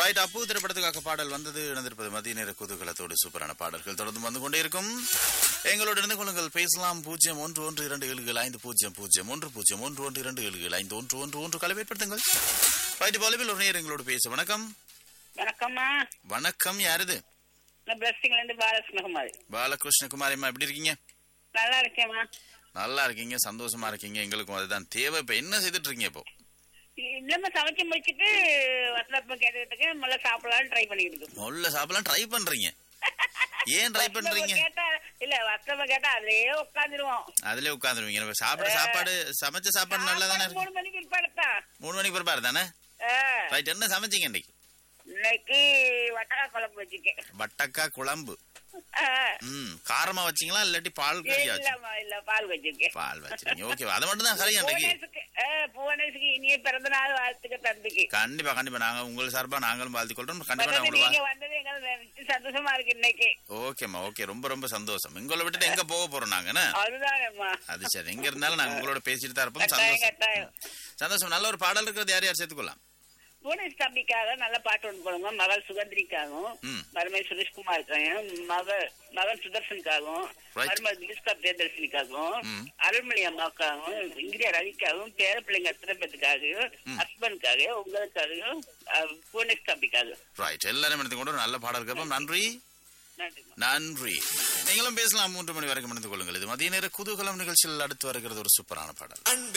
Right அப்பு திரைப்படத்துக்காக பாடல் வந்தது இணைந்திருப்பது மதிய நேர குதூகலத்தோடு சூப்பரான பாடல்கள் தொடர்ந்து வந்து கொண்டே இருக்கும் எங்களோடு இணைந்து கொள்ளுங்கள் பேசலாம் பூஜ்ஜியம் ஒன்று ஒன்று இரண்டு ஏழுகள் ஐந்து பூஜ்ஜியம் பூஜ்ஜியம் ஒன்று பூஜ்ஜியம் ஒன்று ஒன்று இரண்டு ஏழுகள் ஐந்து ஒன்று ஒன்று ஒன்று கலவை ஏற்படுத்துங்கள் ரைட் பாலிவில் ஒரு நேரம் எங்களோடு பேச வணக்கம் வணக்கம்மா வணக்கம் யாருது நான் பிளஸ்டிங்ல இருந்து பாலகிருஷ்ணகுமாரி பாலகிருஷ்ணகுமாரி அம்மா எப்படி இருக்கீங்க நல்லா இருக்கேம்மா நல்லா இருக்கீங்க சந்தோஷமா இருக்கீங்க எங்களுக்கும் அதுதான் தேவை இப்ப என்ன செய்துட்டு இருக்கீங்க இப்போ இல்லம்மா சமைச்சு முடிச்சிட்டு வசனப்ப கேட்டுக்கிட்டு இருக்கேன் முதல்ல சாப்பிடலாம்னு ட்ரை பண்ணிக்கிட்டு இருக்கேன் முதல்ல சாப்பிடலாம் ட்ரை பண்றீங்க ஏன் ட்ரை பண்றீங்க வசனப்ப கேட்டா இல்ல வசனப்ப கேட்டா அதுலயே உட்காந்துருவோம் அதுலயே உட்காந்துருவீங்க நம்ம சாப்பிட சாப்பாடு சமைச்ச சாப்பாடு நல்லா தானே இருக்கு மூணு மணிக்கு இருப்பாடுத்தா மூணு மணிக்கு பிறப்பாரு தானே ரைட் என்ன சமைச்சீங்க இன்னைக்கு இன்னைக்கு வட்டக்கா குழம்பு வச்சிருக்கேன் வட்டக்கா குழம்பு ஆ. ம் காரமா வச்சீங்களா இல்லாட்டி பால் கறியா வச்சு இல்லம்மா இல்ல பால் வச்சிருக்கேன் பால் வச்சிருக்கீங்க ஓகே அதை மட்டும் தான் கறியா இன்னைக்கு புவனேஷுக்கு ஆ, புவனேஷுக்கு இனிய பிறந்த நாள் வாழ்த்துக்க தம்பிக்கு கண்டிப்பா கண்டிப்பா நாங்க உங்கள் சார்பா நாங்களும் வாழ்த்து கொள்றோம் கண்டிப்பா நான் மற்றது உங்களை நீங்க வந்தது எங்களுக்கு நினைச்சு சந்தோஷமா இருக்கு இன்னைக்கு ஓகேம்மா ஓகே ரொம்ப ரொம்ப சந்தோஷம் உங்களை விட்டுட்டு எங்க போக போறோம் நாங்க என்ன? அதுதானேம்மா அது சரி எங்க இருந்தாலும் நாங்க உங்களோட பேசிட்டு தான் இருப்போம் கட்டாயம் சந்தோஷம் கட்டாயம் சந்தோஷம் நல்ல ஒரு பாடல் இருக்கிறது யார் யார் சேர்த்துக்கொள்ளலாம் புவனேஷ் தம்பிக்காக நல்ல பாட்டு ஒன்று போடுங்க மகள் சுகந்திரிக்காகவும் ம். மருமை சுரேஷ்குமாருக்காகவும் மகள் மகன் சுதர்சனுக்காகவும் Right. மருமகள் திலிஸ்கா பிரியதர்ஷினிக்காகவும் ம். அருள்மொழி அம்மாவுக்காகவும் இங்கிரியா ரவிக்காகவும் பேர பிள்ளைங்க அத்தனை பேத்துக்காகவும் ஹஸ்பண்டுக்காக உங்களுக்காகவும் அஹ், புவனேஷ் தம்பிக்காக ரைட் எல்லாரும் எடுத்து கொண்டு ஒரு நல்ல பாடல் கேட்போம் நன்றி நன்றிம்மா நன்றி நீங்களும் பேசலாம் மூன்று மணி வரைக்கும் இணைந்து கொள்ளுங்கள் இது மதிய நேர குதூகலம் நிகழ்ச்சியில் அடுத்து வருகிறது ஒரு சூப்பரான பாடல் அன்பு